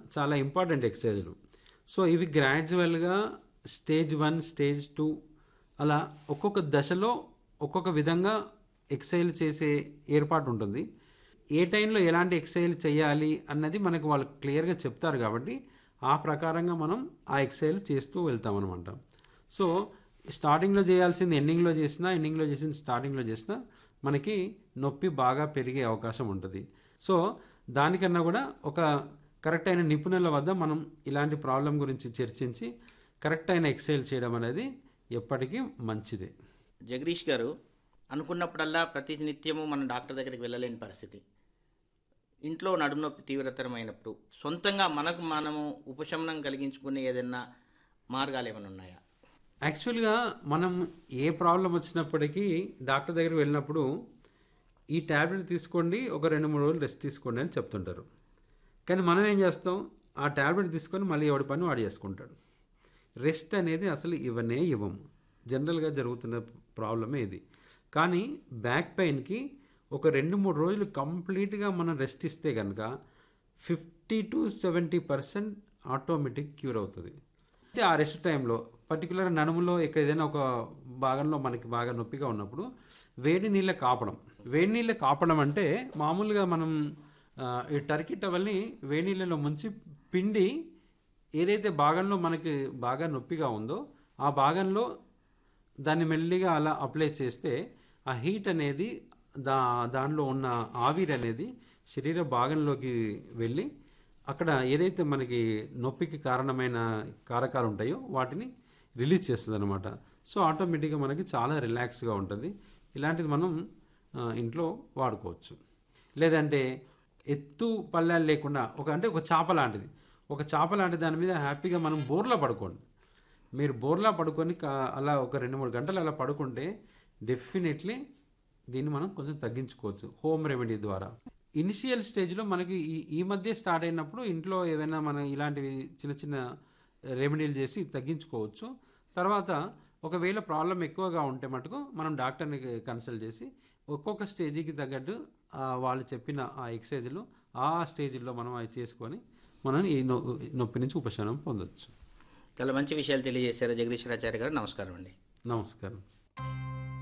చాలా important ఎక్సర్సైజులు so ఇవి గ్రాడ్యువల్గా స్టేజ్ వన్ స్టేజ్ టూ అలా ఒక్కొక్క దశలో ఒక్కొక్క విధంగా ఎక్సైల్ చేసే ఏర్పాటు ఉంటుంది ఏ టైంలో ఎలాంటి ఎక్సైల్ చేయాలి అన్నది మనకు వాళ్ళు క్లియర్గా చెప్తారు కాబట్టి ఆ ప్రకారంగా మనం ఆ ఎక్సైల్ చేస్తూ వెళ్తాం అనమాట సో స్టార్టింగ్లో చేయాల్సింది ఎండింగ్లో చేసినా ఎండింగ్లో చేసింది స్టార్టింగ్లో చేసినా మనకి నొప్పి బాగా పెరిగే అవకాశం ఉంటుంది సో దానికన్నా కూడా ఒక కరెక్ట్ అయిన నిపుణుల వద్ద మనం ఇలాంటి ప్రాబ్లం గురించి చర్చించి కరెక్ట్ అయిన ఎక్సైల్ చేయడం అనేది ఎప్పటికీ మంచిదే జగదీష్ గారు అనుకున్నప్పుడల్లా ప్రతి నిత్యము మనం డాక్టర్ దగ్గరికి వెళ్ళలేని పరిస్థితి ఇంట్లో నడుము నొప్పి తీవ్రతరమైనప్పుడు సొంతంగా మనకు మనము ఉపశమనం కలిగించుకునే ఏదైనా మార్గాలు ఏమైనా ఉన్నాయా యాక్చువల్గా మనం ఏ ప్రాబ్లం వచ్చినప్పటికీ డాక్టర్ దగ్గరికి వెళ్ళినప్పుడు ఈ ట్యాబ్లెట్ తీసుకోండి ఒక రెండు మూడు రోజులు రెస్ట్ తీసుకోండి అని చెప్తుంటారు కానీ మనం ఏం చేస్తాం ఆ ట్యాబ్లెట్ తీసుకొని మళ్ళీ ఎవడి పని వాడు చేసుకుంటాడు రెస్ట్ అనేది అసలు ఇవ్వనే ఇవ్వము జనరల్గా జరుగుతున్న ప్రాబ్లమే ఇది కానీ బ్యాక్ పెయిన్కి ఒక రెండు మూడు రోజులు కంప్లీట్గా మనం రెస్ట్ ఇస్తే కనుక fifty to seventy percent automatic cure అవుతుంది అయితే ఆ రెస్ట్ టైంలో పర్టికులర్ నడుములో ఇక్కడ ఏదైనా ఒక భాగంలో మనకి బాగా నొప్పిగా ఉన్నప్పుడు వేడి నీళ్ళ కాపడం వేడి నీళ్ళ కాపడం అంటే మామూలుగా మనం ఆ, ఈ టర్కీ టవల్ని వేడి నీళ్ళలో ముంచి పిండి ఏదైతే భాగంలో మనకి బాగా నొప్పిగా ఉందో ఆ భాగంలో దాన్ని మెల్లిగా అలా అప్లై చేస్తే ఆ హీట్ అనేది దా దానిలో ఉన్న ఆవిరి అనేది శరీర భాగంలోకి వెళ్ళి అక్కడ ఏదైతే మనకి నొప్పికి కారణమైన కారకాలు ఉంటాయో వాటిని రిలీజ్ చేస్తుంది అనమాట సో ఆటోమేటిక్గా మనకి చాలా రిలాక్స్గా ఉంటుంది ఇలాంటిది మనం ఆ, ఇంట్లో వాడుకోవచ్చు లేదంటే ఎత్తు పల్లాలు లేకుండా ఒక అంటే ఒక చాప లాంటిది ఒక చాప లాంటి దాని మీద హ్యాపీగా మనం బోర్లా పడుకోండి మీరు బోర్లా పడుకొని కా- అలా ఒక రెండు మూడు గంటలు అలా పడుకుంటే డెఫినెట్లీ దీన్ని మనం కొంచెం తగ్గించుకోవచ్చు హోమ్ రెమెడీ ద్వారా ఇనిషియల్ స్టేజ్లో మనకి ఈ ఈ మధ్య స్టార్ట్ అయినప్పుడు ఇంట్లో ఏదైనా మనం ఇలాంటివి చిన్న చిన్న రెమెడీలు చేసి తగ్గించుకోవచ్చు తర్వాత ఒకవేళ ప్రాబ్లం ఎక్కువగా ఉంటే మటుకు మనం డాక్టర్ని కన్సల్ట్ చేసి ఒక్కొక్క స్టేజీకి తగ్గట్టు ఆ వాళ్ళు చెప్పిన ఆ ఎక్సర్సైజులు ఆ స్టేజ్లో మనం అవి చేసుకొని మనం ఈ నొ- నొప్పి నుంచి ఉపశమనం పొందొచ్చు చాలా మంచి విషయాలు తెలియజేశారు జగదీశ్వరాచార్య గారు నమస్కారం అండి నమస్కారం